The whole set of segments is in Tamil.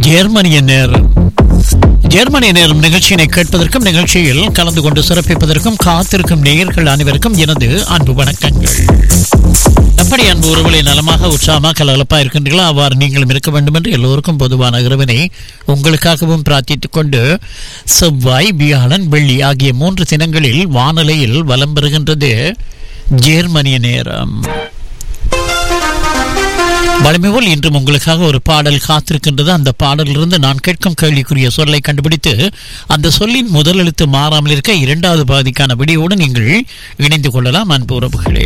ஜெர்மனிய நேரம் ஜெர்மனிய நேரம் நிகழ்ச்சியினை கேட்பதற்கும் நிகழ்ச்சியில் கலந்து கொண்டு சிறப்பிப்பதற்கும் காத்திருக்கும் நேயர்கள் அனைவருக்கும் எனது அன்பு வணக்கங்கள் எப்படி அன்பு உறவுகளை நலமாக உற்சாகமாக கலகலப்பா இருக்கின்றீர்களோ அவ்வாறு நீங்களும் இருக்க வேண்டும் என்று எல்லோருக்கும் பொதுவான இறைவனை உங்களுக்காகவும் பிரார்த்தித்துக் கொண்டு செவ்வாய் வியாழன் வெள்ளி ஆகிய மூன்று தினங்களில் வானொலியில் வலம் பெறுகின்றது ஜெர்மனிய நேரம் வலிமை போல் இன்றும் உங்களுக்காக ஒரு பாடல் காத்திருக்கின்றது அந்த பாடலிலிருந்து நான் கேட்கும் கேள்விக்குரிய சொல்லை கண்டுபிடித்து அந்த சொல்லின் முதல் எழுத்து மாறாமல் இருக்க இரண்டாவது பகுதிக்கான விடியோடு நீங்கள் இணைந்து கொள்ளலாம் அன்பு உறவுகளே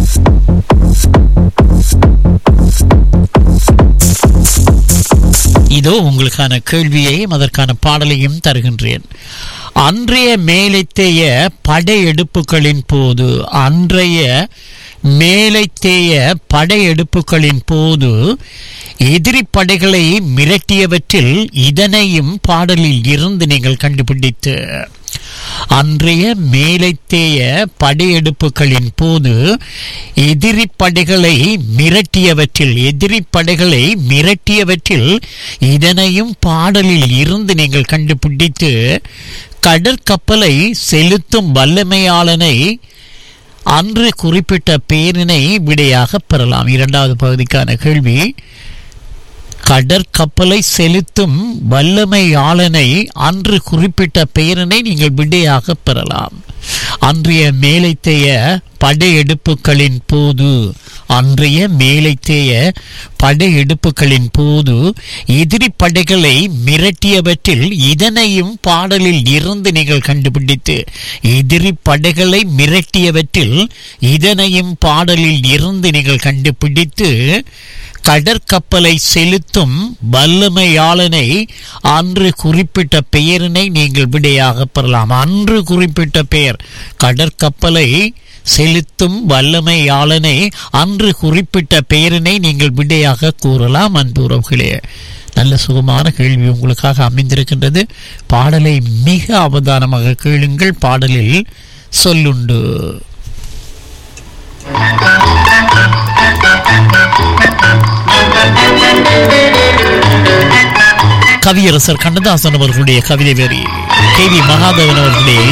இதோ உங்களுக்கான கேள்வியையும் அதற்கான பாடலையும் தருகின்றேன் அன்றைய மேலைத்தேய படையெடுப்புகளின் போது அன்றைய மேலைத்தேய படையெடுப்புகளின் போது எதிரி படைகளை மிரட்டியவற்றில் இதனையும் பாடலில் இருந்து நீங்கள் கண்டுபிடித்து அன்றைய மேலைத்தேய படையெடுப்புகளின் போது எதிரி படைகளை மிரட்டியவற்றில் எதிரி படைகளை மிரட்டியவற்றில் இதனையும் பாடலில் இருந்து நீங்கள் கண்டுபிடித்து கடற்கப்பலை செலுத்தும் வல்லமையாளனை அன்று குறிப்பிட்ட பேரினை விடையாக பெறலாம் இரண்டாவது பகுதிக்கான கேள்வி கடற்கப்பலை செலுத்தும் வல்லமையாளனை அன்று குறிப்பிட்ட பெயரினை நீங்கள் விடையாக பெறலாம் அன்றைய மேலைத்தேய படையெடுப்புகளின் போது அன்றைய மேலைத்தேய படையெடுப்புகளின் போது எதிரி படைகளை மிரட்டியவற்றில் இதனையும் பாடலில் இருந்து நீங்கள் கண்டுபிடித்து எதிரி படைகளை மிரட்டியவற்றில் இதனையும் பாடலில் இருந்து நீங்கள் கண்டுபிடித்து கடற்கப்பலை செலுத்தும் வல்லமையாளனை அன்று குறிப்பிட்ட பெயரினை நீங்கள் விடையாக பெறலாம் அன்று குறிப்பிட்ட பெயர் கடற்கப்பலை செலுத்தும் வல்லமையாளனை அன்று குறிப்பிட்ட பெயரினை நீங்கள் விடையாக கூறலாம் அன்பு உறவுகளே நல்ல சுகமான கேள்வி உங்களுக்காக அமைந்திருக்கின்றது பாடலை மிக அவதானமாக கேளுங்கள் பாடலில் சொல்லுண்டு கவியரசர் கண்ணதாசன் அவர்களுடைய கவிதை வரி கே வி மகாதேவன் அவர்களுடைய